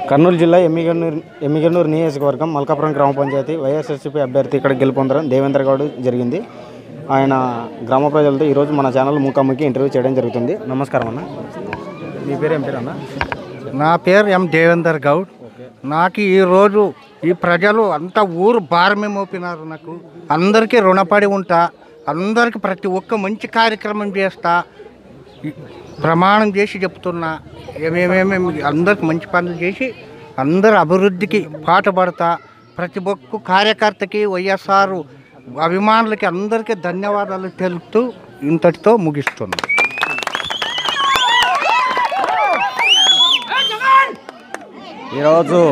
కర్నూలు జిల్లా ఎమ్మిగన్నూరు ఎమ్మిగన్నూరు నియోజకవర్గం మల్కాపురం గ్రామ పంచాయతీ వైఎస్ఆర్సీపీ అభ్యర్థి ఇక్కడ గెలుపొందడం దేవేంద్ర గౌడ్ జరిగింది ఆయన గ్రామ ప్రజలతో ఈరోజు మన ఛానల్ ముఖాముఖి ఇంటర్వ్యూ చేయడం జరుగుతుంది నమస్కారం అన్న మీ పేరు ఏం పేరు అన్న నా పేరు ఎం దేవేందర్ గౌడ్ నాకు ఈరోజు ఈ ప్రజలు అంతా ఊరు భారమే మోపినారు నాకు అందరికీ రుణపడి ఉంటా అందరికీ ప్రతి ఒక్క మంచి కార్యక్రమం చేస్తా ఈ ప్రమాణం చేసి చెప్తున్నా ఏమేమేమి అందరికి మంచి పనులు చేసి అందరు అభివృద్ధికి పాటుపడతా ప్రతి ఒక్క కార్యకర్తకి వైఎస్ఆర్ అభిమానులకి అందరికీ ధన్యవాదాలు తెలుపుతూ ఇంతటితో ముగిస్తున్నాను ఈరోజు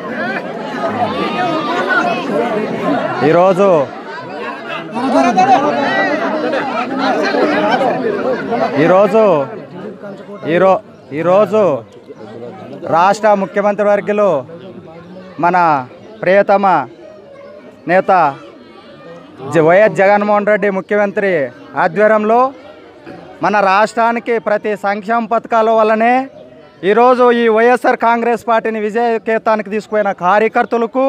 ఈరోజు ఈరోజు ఈరో ఈరోజు రాష్ట్ర ముఖ్యమంత్రి వర్గులు మన ప్రియతమ నేత జ- వైఎస్ జగన్మోహన్ రెడ్డి ముఖ్యమంత్రి ఆధ్వర్యంలో మన రాష్ట్రానికి ప్రతి సంక్షేమ పథకాల వల్లనే ఈరోజు ఈ వైఎస్ఆర్ కాంగ్రెస్ పార్టీని విజయకేతానికి తీసుకుపోయిన కార్యకర్తలకు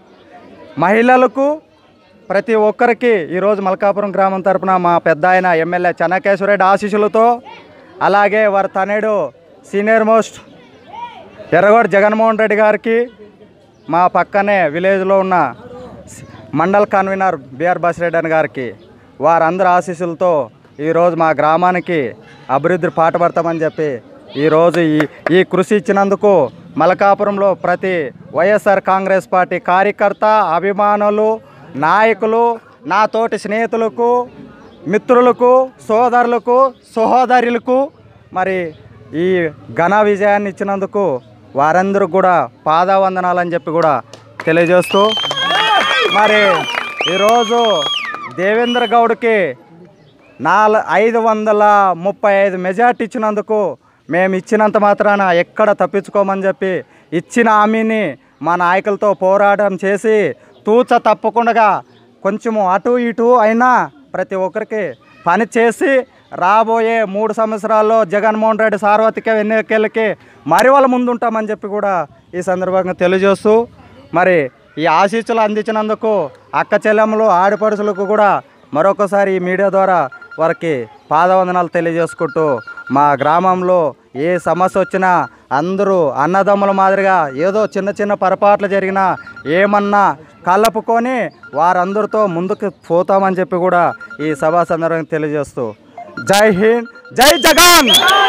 మహిళలకు ప్రతి ఒక్కరికి ఈరోజు మల్కాపురం గ్రామం తరపున మా పెద్ద ఆయన ఎమ్మెల్యే చెన్నకేశ్వరరెడ్డి ఆశీస్సులతో అలాగే వారి తనయుడు సీనియర్ మోస్ట్ ఎర్రగోడ జగన్మోహన్ రెడ్డి గారికి మా పక్కనే విలేజ్లో ఉన్న మండల్ కన్వీనర్ బిఆర్ బసిరెడ్డి గారికి వారందరి ఆశీస్సులతో ఈరోజు మా గ్రామానికి అభివృద్ధి పాటుపడతామని చెప్పి ఈరోజు ఈ ఈ కృషి ఇచ్చినందుకు మలకాపురంలో ప్రతి వైఎస్ఆర్ కాంగ్రెస్ పార్టీ కార్యకర్త అభిమానులు నాయకులు నా తోటి స్నేహితులకు మిత్రులకు సోదరులకు సహోదరులకు మరి ఈ ఘన విజయాన్ని ఇచ్చినందుకు వారందరూ కూడా పాదావందనాలని చెప్పి కూడా తెలియజేస్తూ మరి ఈరోజు దేవేంద్ర గౌడ్కి నాలుగు ఐదు వందల ముప్పై ఐదు మెజార్టీ ఇచ్చినందుకు మేము ఇచ్చినంత మాత్రాన ఎక్కడ తప్పించుకోమని చెప్పి ఇచ్చిన హామీని మా నాయకులతో పోరాటం చేసి తూచ తప్పకుండా కొంచెము అటు ఇటు అయినా ప్రతి ఒక్కరికి పని చేసి రాబోయే మూడు సంవత్సరాల్లో జగన్మోహన్ రెడ్డి సార్వత్రిక ఎన్నికలకి మరి వాళ్ళ ముందు ఉంటామని చెప్పి కూడా ఈ సందర్భంగా తెలియజేస్తూ మరి ఈ ఆశీస్సులు అందించినందుకు అక్క చెల్లెమ్మలు ఆడపడుచులకు కూడా మరొకసారి ఈ మీడియా ద్వారా వారికి పాదవందనాలు తెలియజేసుకుంటూ మా గ్రామంలో ఏ సమస్య వచ్చినా అందరూ అన్నదమ్ముల మాదిరిగా ఏదో చిన్న చిన్న పొరపాట్లు జరిగినా ఏమన్నా కలుపుకొని వారందరితో ముందుకు పోతామని చెప్పి కూడా ఈ సభా సందర్భంగా తెలియజేస్తూ జై హింద్ జై జగన్